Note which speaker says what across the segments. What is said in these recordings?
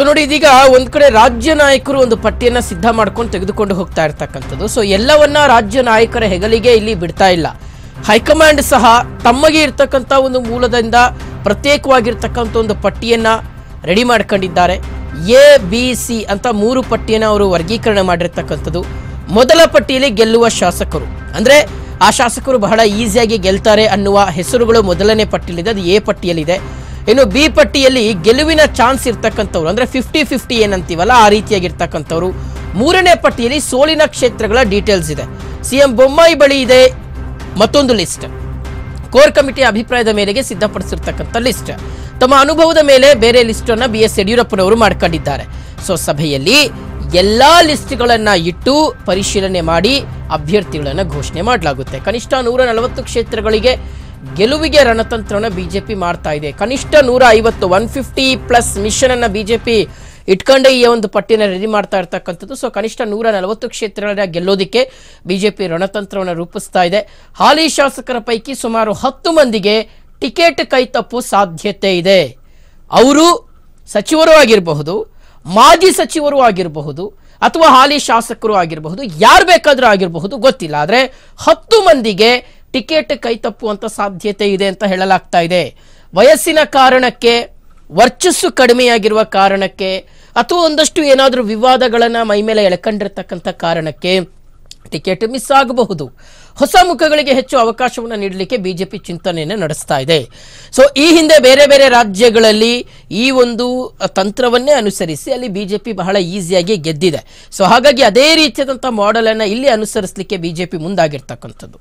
Speaker 1: ನೋಡಿ ಇದೀಗ ಒಂದ್ ಕಡೆ ರಾಜ್ಯ ನಾಯಕರು ಒಂದು ಪಟ್ಟಿಯನ್ನ ಸಿದ್ಧ ಮಾಡ್ಕೊಂಡು ತೆಗೆದುಕೊಂಡು ಹೋಗ್ತಾ ಇರ್ತಕ್ಕಂಥದ್ದು ಸೊ ಎಲ್ಲವನ್ನ ರಾಜ್ಯ ನಾಯಕರ ಹೆಗಲಿಗೆ ಇಲ್ಲಿ ಬಿಡ್ತಾ ಇಲ್ಲ ಹೈಕಮಾಂಡ್ ಸಹ ತಮಗೆ ಇರ್ತಕ್ಕಂಥ ಒಂದು ಮೂಲದಿಂದ ಪ್ರತ್ಯೇಕವಾಗಿರ್ತಕ್ಕಂಥ ಒಂದು ಪಟ್ಟಿಯನ್ನ ರೆಡಿ ಮಾಡ್ಕೊಂಡಿದ್ದಾರೆ ಎ ಬಿ ಸಿ ಅಂತ ಮೂರು ಪಟ್ಟಿಯನ್ನು ಅವರು ವರ್ಗೀಕರಣ ಮಾಡಿರ್ತಕ್ಕಂಥದ್ದು ಮೊದಲ ಪಟ್ಟಿಯಲ್ಲಿ ಗೆಲ್ಲುವ ಶಾಸಕರು ಅಂದ್ರೆ ಆ ಶಾಸಕರು ಬಹಳ ಈಸಿಯಾಗಿ ಗೆಲ್ತಾರೆ ಅನ್ನುವ ಹೆಸರುಗಳು ಮೊದಲನೇ ಪಟ್ಟಿಯಲ್ಲಿದೆ ಅದು ಎ ಪಟ್ಟಿಯಲ್ಲಿದೆ ಇನ್ನು ಬಿ ಪಟ್ಟಿಯಲ್ಲಿ ಗೆಲುವಿನ ಚಾನ್ಸ್ ಇರ್ತಕ್ಕಂಥವ್ರು ಅಂದ್ರೆ ಫಿಫ್ಟಿ ಫಿಫ್ಟಿ ಏನಂತೀವಲ್ಲ ಆ ರೀತಿಯಾಗಿರ್ತಕ್ಕಂಥವ್ರು ಮೂರನೇ ಪಟ್ಟಿಯಲ್ಲಿ ಸೋಲಿನ ಕ್ಷೇತ್ರಗಳ ಡೀಟೇಲ್ಸ್ ಇದೆ ಸಿಎಂ ಬೊಮ್ಮಾಯಿ ಬಳಿ ಇದೆ ಮತ್ತೊಂದು ಲಿಸ್ಟ್ ಕೋರ್ ಕಮಿಟಿ ಅಭಿಪ್ರಾಯದ ಮೇರೆಗೆ ಸಿದ್ಧಪಡಿಸಿರ್ತಕ್ಕಂಥ ಲಿಸ್ಟ್ ತಮ್ಮ ಅನುಭವದ ಮೇಲೆ ಬೇರೆ ಲಿಸ್ಟ್ ಅನ್ನ ಬಿ ಎಸ್ ಯಡಿಯೂರಪ್ಪನವರು ಮಾಡ್ಕೊಂಡಿದ್ದಾರೆ ಸೊ ಸಭೆಯಲ್ಲಿ ಎಲ್ಲಾ ಲಿಸ್ಟ್ಗಳನ್ನ ಇಟ್ಟು ಪರಿಶೀಲನೆ ಮಾಡಿ ಅಭ್ಯರ್ಥಿಗಳನ್ನ ಘೋಷಣೆ ಮಾಡಲಾಗುತ್ತೆ ಕನಿಷ್ಠ ನೂರ ನಲವತ್ತು ಕ್ಷೇತ್ರಗಳಿಗೆ ಗೆಲುವಿಗೆ ರಣತಂತ್ರನ ಬಿಜೆಪಿ ಮಾಡ್ತಾ ಇದೆ ಕನಿಷ್ಠ ನೂರ ಐವತ್ತು ಒನ್ ಫಿಫ್ಟಿ ಪ್ಲಸ್ ಮಿಷನ್ ಅನ್ನ ಬಿಜೆಪಿ ಇಟ್ಕೊಂಡೇ ಈ ಒಂದು ಪಟ್ಟಿನ ರೆಡಿ ಮಾಡ್ತಾ ಇರ್ತಕ್ಕಂಥದ್ದು ಸೊ ಕನಿಷ್ಠ ನೂರ ನಲವತ್ತು ಕ್ಷೇತ್ರಗಳನ್ನ ಗೆಲ್ಲೋದಿಕ್ಕೆ ಬಿಜೆಪಿ ರಣತಂತ್ರವನ್ನು ರೂಪಿಸ್ತಾ ಇದೆ ಹಾಲಿ ಶಾಸಕರ ಪೈಕಿ ಸುಮಾರು ಹತ್ತು ಮಂದಿಗೆ ಟಿಕೆಟ್ ಕೈತಪ್ಪು ಸಾಧ್ಯತೆ ಇದೆ ಅವರು ಸಚಿವರು ಆಗಿರಬಹುದು ಮಾಜಿ ಸಚಿವರು ಆಗಿರಬಹುದು ಅಥವಾ ಹಾಲಿ ಶಾಸಕರು ಆಗಿರಬಹುದು ಯಾರು ಬೇಕಾದರೂ ಆಗಿರಬಹುದು ಗೊತ್ತಿಲ್ಲ ಆದರೆ ಹತ್ತು ಮಂದಿಗೆ ಟಿಕೆಟ್ ಕೈತಪ್ಪುವಂತ ಸಾಧ್ಯತೆ ಇದೆ ಅಂತ ಹೇಳಲಾಗ್ತಾ ಇದೆ ವಯಸ್ಸಿನ ಕಾರಣಕ್ಕೆ ವರ್ಚಸ್ಸು ಕಡಿಮೆಯಾಗಿರುವ ಕಾರಣಕ್ಕೆ ಅಥವಾ ಒಂದಷ್ಟು ಏನಾದರೂ ವಿವಾದಗಳನ್ನ ಮೈ ಮೇಲೆ ಎಳ್ಕೊಂಡಿರ್ತಕ್ಕಂಥ ಕಾರಣಕ್ಕೆ ಟಿಕೆಟ್ ಮಿಸ್ ಆಗಬಹುದು ಹೊಸ ಮುಖಗಳಿಗೆ ಹೆಚ್ಚು ಅವಕಾಶವನ್ನು ನೀಡಲಿಕ್ಕೆ ಬಿಜೆಪಿ ಚಿಂತನೆಯನ್ನು ನಡೆಸ್ತಾ ಇದೆ ಸೊ ಈ ಹಿಂದೆ ಬೇರೆ ಬೇರೆ ರಾಜ್ಯಗಳಲ್ಲಿ ಈ ಒಂದು ತಂತ್ರವನ್ನೇ ಅನುಸರಿಸಿ ಅಲ್ಲಿ ಬಿಜೆಪಿ ಬಹಳ ಈಸಿಯಾಗಿ ಗೆದ್ದಿದೆ ಸೊ ಹಾಗಾಗಿ ಅದೇ ರೀತಿಯಾದಂಥ ಮಾಡೆಲ್ ಅನ್ನ ಇಲ್ಲಿ ಅನುಸರಿಸಲಿಕ್ಕೆ ಬಿಜೆಪಿ ಮುಂದಾಗಿರ್ತಕ್ಕಂಥದ್ದು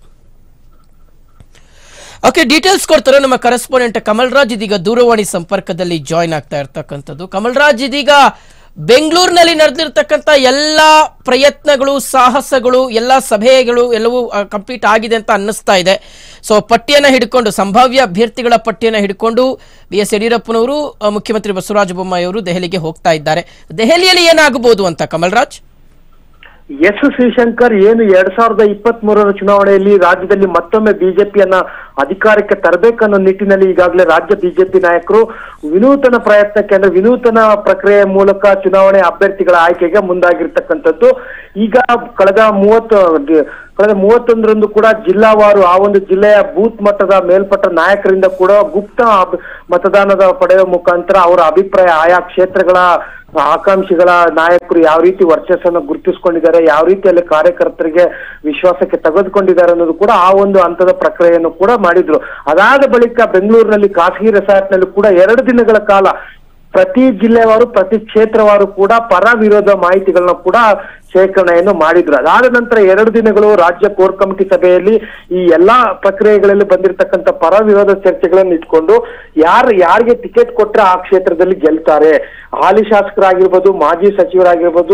Speaker 1: ಓಕೆ ಡೀಟೇಲ್ಸ್ ಕೊಡ್ತಾರೆ ನಮ್ಮ ಕರೆಸ್ಪಾಂಡೆಂಟ್ ಕಮಲ್ರಾಜ್ ಇದೀಗ ದೂರವಾಣಿ ಸಂಪರ್ಕದಲ್ಲಿ ಜಾಯ್ನ್ ಆಗ್ತಾ ಇರ್ತಕ್ಕಂಥದ್ದು ಕಮಲ್ರಾಜ್ ಇದೀಗ ಬೆಂಗಳೂರಿನಲ್ಲಿ ನಡೆದಿರ್ತಕ್ಕಂಥ ಎಲ್ಲ ಪ್ರಯತ್ನಗಳು ಸಾಹಸಗಳು ಎಲ್ಲ ಸಭೆಗಳು ಎಲ್ಲವೂ ಕಂಪ್ಲೀಟ್ ಆಗಿದೆ ಅಂತ ಅನ್ನಿಸ್ತಾ ಇದೆ ಸೊ ಪಟ್ಟಿಯನ್ನು ಹಿಡ್ಕೊಂಡು ಸಂಭಾವ್ಯ ಅಭ್ಯರ್ಥಿಗಳ ಪಟ್ಟಿಯನ್ನು ಹಿಡ್ಕೊಂಡು ಬಿ ಎಸ್ ಯಡಿಯೂರಪ್ಪನವರು ಆ, ಮುಖ್ಯಮಂತ್ರಿ ಬಸವರಾಜ ಬೊಮ್ಮಾಯಿ ಅವರು ದೆಹಲಿಗೆ ಹೋಗ್ತಾ ಇದ್ದಾರೆ ದೆಹಲಿಯಲ್ಲಿ ಏನಾಗಬಹುದು ಅಂತ ಕಮಲ್ರಾಜ್
Speaker 2: ಎಸ್ ಶಿವಶಂಕರ್ ಏನು ಎರಡ್ ಸಾವಿರದ ಇಪ್ಪತ್ತ್ ಮೂರರ ಚುನಾವಣೆಯಲ್ಲಿ ರಾಜ್ಯದಲ್ಲಿ ಮತ್ತೊಮ್ಮೆ ಬಿಜೆಪಿಯನ್ನ ಅಧಿಕಾರಕ್ಕೆ ತರಬೇಕನ್ನೋ ನಿಟ್ಟಿನಲ್ಲಿ ಈಗಾಗಲೇ ರಾಜ್ಯ ಬಿಜೆಪಿ ನಾಯಕರು ವಿನೂತನ ಪ್ರಯತ್ನಕ್ಕೆ ಅಂದ್ರೆ ವಿನೂತನ ಪ್ರಕ್ರಿಯೆ ಮೂಲಕ ಚುನಾವಣೆ ಅಭ್ಯರ್ಥಿಗಳ ಆಯ್ಕೆಗೆ ಮುಂದಾಗಿರ್ತಕ್ಕಂಥದ್ದು ಈಗ ಕಳೆದ ಮೂವತ್ತು ಕಳೆದ ಮೂವತ್ತೊಂದರಂದು ಕೂಡ ಜಿಲ್ಲಾವಾರು ಆ ಒಂದು ಜಿಲ್ಲೆಯ ಬೂತ್ ಮಟ್ಟದ ಮೇಲ್ಪಟ್ಟ ನಾಯಕರಿಂದ ಕೂಡ ಗುಪ್ತ ಅಬ್- ಮತದಾನದ ಪಡೆಯುವ ಮುಖಾಂತರ ಅವರ ಅಭಿಪ್ರಾಯ ಆಯಾ ಕ್ಷೇತ್ರಗಳ ಆಕಾಂಕ್ಷಿಗಳ ನಾಯಕರು ಯಾವ ರೀತಿ ವರ್ಚಸ್ಸನ್ನು ಗುರುತಿಸಿಕೊಂಡಿದ್ದಾರೆ ಯಾವ ರೀತಿಯಲ್ಲಿ ಕಾರ್ಯಕರ್ತರಿಗೆ ವಿಶ್ವಾಸಕ್ಕೆ ತೆಗೆದುಕೊಂಡಿದ್ದಾರೆ ಅನ್ನೋದು ಕೂಡ ಆ ಒಂದು ಹಂತದ ಪ್ರಕ್ರಿಯೆಯನ್ನು ಕೂಡ ಮಾಡಿದ್ರು ಅದಾದ ಬಳಿಕ ಬೆಂಗಳೂರಿನಲ್ಲಿ ಖಾಸಗಿ ರೆಸಾರ್ಟ್ನಲ್ಲಿ ಕೂಡ ಎರಡು ದಿನಗಳ ಕಾಲ ಪ್ರತಿ ಜಿಲ್ಲೆವಾರು ಪ್ರತಿ ಕ್ಷೇತ್ರವಾರು ಕೂಡ ಪರ ವಿರೋಧ ಮಾಹಿತಿಗಳನ್ನ ಕೂಡ ಶೇಖರಣೆಯನ್ನು ಮಾಡಿದ್ರು ಅದಾದ ನಂತರ ಎರಡು ದಿನಗಳು ರಾಜ್ಯ ಕೋರ್ ಕಮಿಟಿ ಸಭೆಯಲ್ಲಿ ಈ ಎಲ್ಲಾ ಪ್ರಕ್ರಿಯೆಗಳಲ್ಲಿ ಬಂದಿರತಕ್ಕಂತ ಪರ ವಿರೋಧ ಚರ್ಚೆಗಳನ್ನು ಇಟ್ಕೊಂಡು ಯಾರು ಯಾರಿಗೆ ಟಿಕೆಟ್ ಕೊಟ್ರೆ ಆ ಕ್ಷೇತ್ರದಲ್ಲಿ ಗೆಲ್ತಾರೆ ಹಾಲಿ ಶಾಸಕರಾಗಿರ್ಬೋದು ಮಾಜಿ ಸಚಿವರಾಗಿರ್ಬೋದು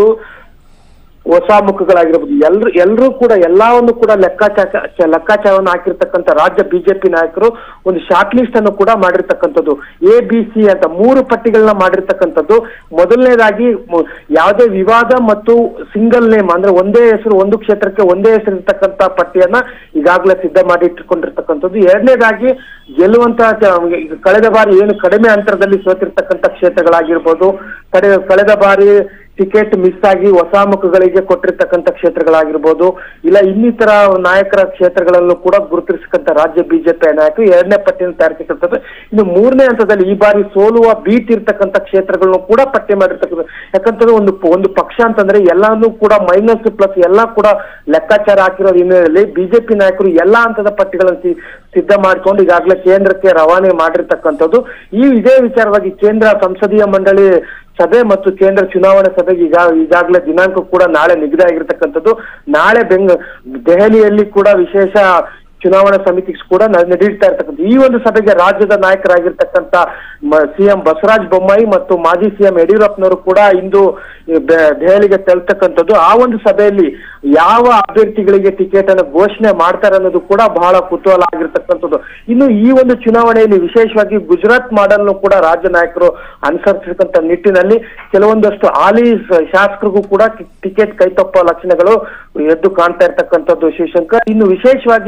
Speaker 2: ಹೊಸ ಮುಖಗಳಾಗಿರ್ಬೋದು ಎಲ್ರು ಎಲ್ಲರೂ ಕೂಡ ಎಲ್ಲವನ್ನು ಕೂಡ ಲೆಕ್ಕಾಚಾರ ಲೆಕ್ಕಾಚಾರವನ್ನು ಹಾಕಿರ್ತಕ್ಕಂಥ ರಾಜ್ಯ ಬಿಜೆಪಿ ನಾಯಕರು ಒಂದು ಶಾರ್ಟ್ ಲಿಸ್ಟ್ ಅನ್ನು ಕೂಡ ಮಾಡಿರ್ತಕ್ಕಂಥದ್ದು ಎ ಬಿ ಸಿ ಅಂತ ಮೂರು ಪಟ್ಟಿಗಳನ್ನ ಮಾಡಿರ್ತಕ್ಕಂಥದ್ದು ಮೊದಲನೇದಾಗಿ ಮು- ಯಾವುದೇ ವಿವಾದ ಮತ್ತು ಸಿಂಗಲ್ ನೇಮ್ ಅಂದ್ರೆ ಒಂದೇ ಹೆಸರು ಒಂದು ಕ್ಷೇತ್ರಕ್ಕೆ ಒಂದೇ ಹೆಸರು ಇರ್ತಕ್ಕಂಥ ಪಟ್ಟಿಯನ್ನ ಈಗಾಗಲೇ ಸಿದ್ಧ ಮಾಡಿ ಇಟ್ಟುಕೊಂಡಿರ್ತಕ್ಕಂಥದ್ದು ಎರಡನೇದಾಗಿ ಗೆಲ್ಲುವಂತ ಚ- ಈಗ ಕಳೆದ ಬಾರಿ ಏನು ಕಡಿಮೆ ಅಂತರದಲ್ಲಿ ಸೋತಿರ್ತಕ್ಕಂಥ ಕ್ಷೇತ್ರಗಳಾಗಿರ್ಬೋದು ಕಡೆ ಕಳೆದ ಬಾರಿ ಟಿಕೆಟ್ ಮಿಸ್ ಆಗಿ ಹೊಸ ಮುಖಗಳಿಗೆ ಕೊಟ್ಟಿರ್ತಕ್ಕಂಥ ಕ್ಷೇತ್ರಗಳಾಗಿರ್ಬೋದು ಇಲ್ಲ ಇನ್ನಿತರ ನಾಯಕರ ಕ್ಷೇತ್ರಗಳಲ್ಲೂ ಕೂಡ ಗುರುತಿಸತಕ್ಕಂಥ ರಾಜ್ಯ ಬಿಜೆಪಿ ನಾಯಕರು ಎರಡನೇ ಪಟ್ಟಿಯನ್ನು ತಯಾರಿಸಿರ್ತದೆ ಇನ್ನು ಮೂರನೇ ಹಂತದಲ್ಲಿ ಈ ಬಾರಿ ಸೋಲುವ ಬೀಟ್ ಇರ್ತಕ್ಕಂಥ ಕ್ಷೇತ್ರಗಳನ್ನು ಕೂಡ ಪಟ್ಟಿ ಮಾಡಿರ್ತಕ್ಕಂಥ ಯಾಕಂತಂದ್ರೆ ಒಂದು ಒಂದು ಪಕ್ಷ ಅಂತಂದ್ರೆ ಎಲ್ಲಾನು ಕೂಡ ಮೈನಸ್ ಪ್ಲಸ್ ಎಲ್ಲಾ ಕೂಡ ಲೆಕ್ಕಾಚಾರ ಹಾಕಿರೋ ಹಿನ್ನೆಲೆಯಲ್ಲಿ ಬಿಜೆಪಿ ನಾಯಕರು ಎಲ್ಲಾ ಹಂತದ ಪಟ್ಟಿಗಳನ್ನು ಸಿ- ಸಿದ್ಧ ಮಾಡಿಕೊಂಡು ಈಗಾಗಲೇ ಕೇಂದ್ರಕ್ಕೆ ರವಾನೆ ಮಾಡಿರ್ತಕ್ಕಂಥದ್ದು ಈ ಇದೇ ವಿಚಾರವಾಗಿ ಕೇಂದ್ರ ಸಂಸದೀಯ ಮಂಡಳಿ ಸಭೆ ಮತ್ತು ಕೇಂದ್ರ ಚುನಾವಣಾ ಸಭೆಗೆ ಈಗ ಈಗಾಗಲೇ ದಿನಾಂಕ ಕೂಡ ನಾಳೆ ನಿಗದಿ ಆಗಿರ್ತಕ್ಕಂಥದ್ದು ನಾಳೆ ಬೆಂಗ ದೆಹಲಿಯಲ್ಲಿ ಕೂಡ ವಿಶೇಷ ಚುನಾವಣಾ ಸಮಿತಿ ಕೂಡ ನ- ನಡೆಯುತ್ತಾ ಇರ್ತಕ್ಕಂಥ ಈ ಒಂದು ಸಭೆಗೆ ರಾಜ್ಯದ ನಾಯಕರಾಗಿರ್ತಕ್ಕಂಥ ಸಿಎಂ ಬಸವರಾಜ ಬೊಮ್ಮಾಯಿ ಮತ್ತು ಮಾಜಿ ಸಿಎಂ ಯಡಿಯೂರಪ್ಪನವರು ಕೂಡ ಇಂದು ಈ ಬೆ- ದೆಹಲಿಗೆ ತೆರಳ್ತಕ್ಕಂಥದ್ದು ಆ ಒಂದು ಸಭೆಯಲ್ಲಿ ಯಾವ ಅಭ್ಯರ್ಥಿಗಳಿಗೆ ಟಿಕೆಟ್ ಅನ್ನು ಘೋಷಣೆ ಮಾಡ್ತಾರೆ ಅನ್ನೋದು ಕೂಡ ಬಹಳ ಕುತೂಹಲ ಆಗಿರ್ತಕ್ಕಂಥದ್ದು ಇನ್ನು ಈ ಒಂದು ಚುನಾವಣೆಯಲ್ಲಿ ವಿಶೇಷವಾಗಿ ಗುಜರಾತ್ ಮಾಡಲ್ನು ಕೂಡ ರಾಜ್ಯ ನಾಯಕರು ಅನುಸರಿಸತಕ್ಕಂಥ ನಿಟ್ಟಿನಲ್ಲಿ ಕೆಲವೊಂದಷ್ಟು ಹಾಲಿ ಸ- ಶಾಸಕರಿಗೂ ಕೂಡ ಟಿ- ಟಿಕೆಟ್ ಕೈತಪ್ಪುವ ಲಕ್ಷಣಗಳು ಎದ್ದು ಕಾಣ್ತಾ ಇರ್ತಕ್ಕಂಥದ್ದು ಶಿವಶಂಕರ್ ಇನ್ನು ವಿಶೇಷವಾಗಿ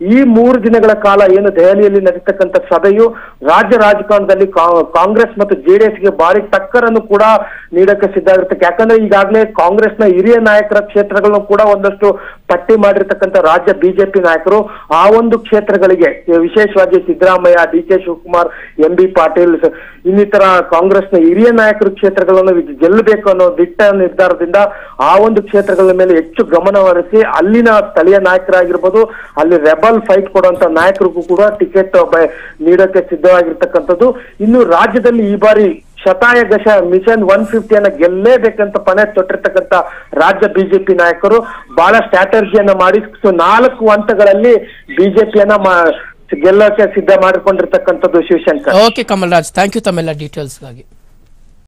Speaker 2: ಈ ಮೂರು ದಿನಗಳ ಕಾಲ ಏನು ದೆಹಲಿಯಲ್ಲಿ ನಡೀತಕ್ಕಂಥ ಸಭೆಯು ರಾಜ್ಯ ರಾಜಕಾರಣದಲ್ಲಿ ಕಾ- ಕಾಂಗ್ರೆಸ್ ಮತ್ತು ಜೆಡಿಎಸ್ಗೆ ಭಾರಿ ಟಕ್ಕರನ್ನು ಕೂಡ ನೀಡಕ್ಕೆ ಸಿದ್ಧ ಆಗಿರ್ತಕ್ಕೆ ಯಾಕಂದ್ರೆ ಈಗಾಗಲೇ ಕಾಂಗ್ರೆಸ್ನ ಹಿರಿಯ ನಾಯಕರ ಕ್ಷೇತ್ರಗಳನ್ನು ಕೂಡ ಒಂದಷ್ಟು ಪಟ್ಟಿ ಮಾಡಿರ್ತಕ್ಕಂಥ ರಾಜ್ಯ ಬಿಜೆಪಿ ನಾಯಕರು ಆ ಒಂದು ಕ್ಷೇತ್ರಗಳಿಗೆ ವಿಶೇಷವಾಗಿ Siddaramaiah D K Shivakumar M B Patil ಸ- ಇನ್ನಿತರ ಕಾಂಗ್ರೆಸ್ನ ಹಿರಿಯ ನಾಯಕರ ಕ್ಷೇತ್ರಗಳನ್ನು ವಿ- ಗೆಲ್ಲಬೇಕು ಅನ್ನೋ ದಿಟ್ಟ ನಿರ್ಧಾರದಿಂದ ಆ ಒಂದು ಕ್ಷೇತ್ರಗಳ ಮೇಲೆ ಹೆಚ್ಚು ಗಮನ ಹರಿಸಿ ಅಲ್ಲಿನ ಸ್ಥಳೀಯ ನಾಯಕರಾಗಿರ್ಬೋದು ಅಲ್ಲಿ ರೆಬಲ್ ಫೈಟ್ ಕೊಡುವಂತ ನಾಯಕರಿಗೂ ಕೂಡ ಟಿಕೆಟ್ ನೀಡೋಕೆ ಸಿದ್ಧವಾಗಿರ್ತಕ್ಕಂಥದ್ದು ಇನ್ನು ರಾಜ್ಯದಲ್ಲಿ ಈ ಬಾರಿ ಶತಾಯ ಗಶ ಮಿಷನ್ ಒನ್ ಫಿಫ್ಟಿಯನ್ನ ಗೆಲ್ಲೇಬೇಕಂತ ಪಣೆ ತೊಟ್ಟಿರ್ತಕ್ಕಂಥ ರಾಜ್ಯ ಬಿಜೆಪಿ ನಾಯಕರು ಬಹಳ ಸ್ಟ್ರಾಟಜಿಯನ್ನ ಮಾಡಿ ಸೊ ನಾಲ್ಕು ಹಂತಗಳಲ್ಲಿ ಬಿಜೆಪಿಯನ್ನ ಗೆಲ್ಲಕ್ಕೆ ಸಿದ್ಧ ಮಾಡಿಕೊಂಡಿರ್ತಕ್ಕಂಥದ್ದು Shivashankar
Speaker 1: okay Kamal Raj thank you ತಮ್ಮೆಲ್ಲ ಡೀಟೇಲ್ಸ್ಗಾಗಿ